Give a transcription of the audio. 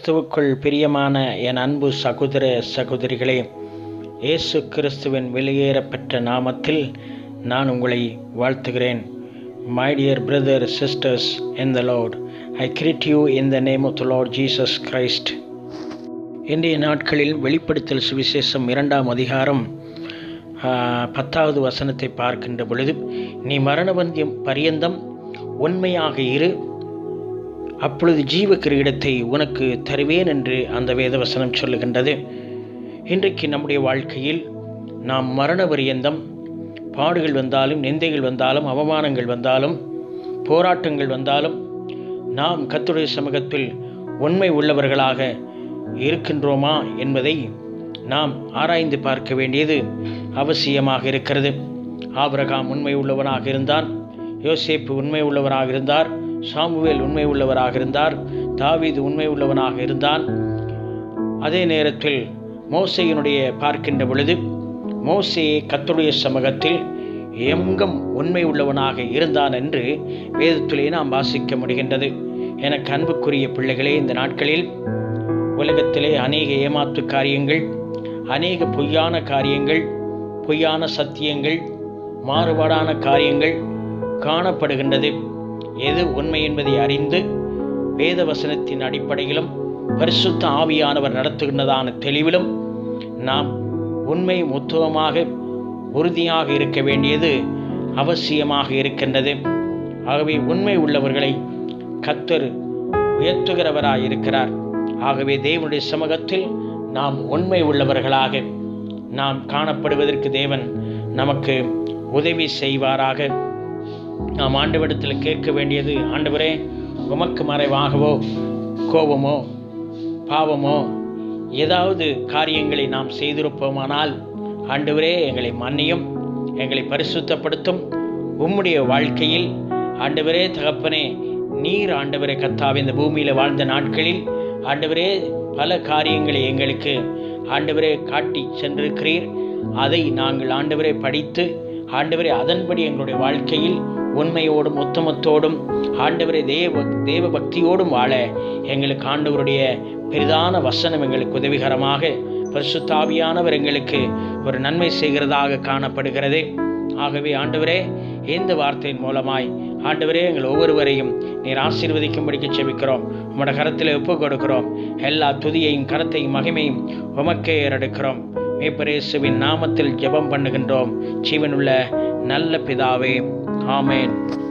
கிறிஸ்துவுக்குள் பிரியமான என் அன்பு சகோதர சகோதரிகளே இயேசு கிறிஸ்துவின் வெளியேறப்பெற்ற நாமத்தில் நான் உங்களை வாழ்த்துகிறேன் my dear brother sisters in the Lord I greet you in the name of the Lord Jesus Christ இன்றைய நாட்களில் வெளிப்படுத்தல் சுவிசேஷம் இரண்டாம் அதிகாரம் ஆ, பத்தாவது வசனத்தை பார்க்கின்ற பொழுது நீ மரணவந்தியம் பரியந்தம் உண்மையாக இரு அப்பொழுது ஜீவ கிரீடத்தை உனக்கு தருவேன் என்று அந்த வேதவசனம் சொல்லுகின்றது இன்றைக்கு நம்முடைய வாழ்க்கையில் நாம் மரண பரியந்தம் பாடுகள் வந்தாலும் நிந்தைகள் வந்தாலும் அவமானங்கள் வந்தாலும் போராட்டங்கள் வந்தாலும் நாம் கர்த்தருடைய சமூகத்தில் உண்மை உள்ளவர்களாக இருக்கின்றோமா என்பதை நாம் ஆராய்ந்து பார்க்க வேண்டியது அவசியமாக இருக்கிறது ஆபிரகாம் உண்மை உள்ளவனாக இருந்தான் யோசேப்பு உண்மை உள்ளவராக இருந்தார் சாமுவேல் உண்மை உள்ளவராக இருந்தார் தாவீது உண்மை உள்ளவனாக இருந்தான் அதே நேரத்தில் மோசையினுடைய பார்க்கின்ற பொழுது மோசையை கர்த்தருடைய சமூகத்தில் எங்கும் உண்மை உள்ளவனாக இருந்தான் என்று வேதத்திலே நாம் வாசிக்க முடிகின்றது எனக்கு அன்புக்குரிய பிள்ளைகளே இந்த நாட்களில் உலகத்திலே அநேக ஏமாற்று காரியங்கள் அநேக பொய்யான காரியங்கள் பொய்யான சத்தியங்கள் மாறுபாடான காரியங்கள் காணப்படுகின்றது எது உண்மை என்பதை அறிந்து வேத வசனத்தின் அடிப்படையிலும் பரிசுத்த ஆவியானவர் நடத்துகின்றதான தெளிவிலும் நாம் உண்மை முத்துவமாக உறுதியாக இருக்க வேண்டியது அவசியமாக இருக்கின்றது ஆகவே உண்மை உள்ளவர்களை கத்தர் உயர்த்துகிறவராய் இருக்கிறார் ஆகவே தேவனுடைய சமூகத்தில் நாம் உண்மை உள்ளவர்களாக நாம் காணப்படுவதற்கு தேவன் நமக்கு உதவி செய்வாராக நாம் ஆண்டவரிடத்தில் கேட்க வேண்டியது ஆண்டவரே உமக்கு மறைவாகவோ கோபமோ பாவமோ ஏதாவது காரியங்களை நாம் செய்திருப்போமானால் ஆண்டவரே எங்களை மன்னியும் எங்களை பரிசுத்தப்படுத்தும் உம்முடைய வாழ்க்கையில் ஆண்டவரே தகப்பனே நீர் ஆண்டவரே கத்தாவே இந்த பூமியில் வாழ்ந்த நாட்களில் ஆண்டவரே பல காரியங்களை எங்களுக்கு ஆண்டவரே காட்டி சென்றிருக்கிறீர் அதை நாங்கள் ஆண்டவரே படித்து ஆண்டவரே அதன்படி எங்களுடைய வாழ்க்கையில் உண்மையோடும் உத்தமத்தோடும் ஆண்டவரே தேவ தேவ பக்தியோடும் வாழ எங்களுக்கு ஆண்டவருடைய பெரிதான வசனம் எங்களுக்கு உதவிகரமாக பரிசுத்தாவியானவர் எங்களுக்கு ஒரு நன்மை செய்கிறதாக காணப்படுகிறது ஆகவே ஆண்டவரே இந்த வார்த்தையின் மூலமாய் ஆண்டவரே எங்கள் ஒவ்வொருவரையும் நீர் ஆசீர்வதிக்கும்படிக்கு செபிக்கிறோம் உம்மோட கரத்தில் ஒப்பு கொடுக்கிறோம் எல்லா துதியையும் கரத்தையும் மகிமையும் உமக்கே ஏறெடுக்கிறோம் மேப்பரேசுவின் நாமத்தில் ஜெபம் பண்ணுகின்றோம் ஜீவனுள்ள நல்ல பிதாவே ஆமேன்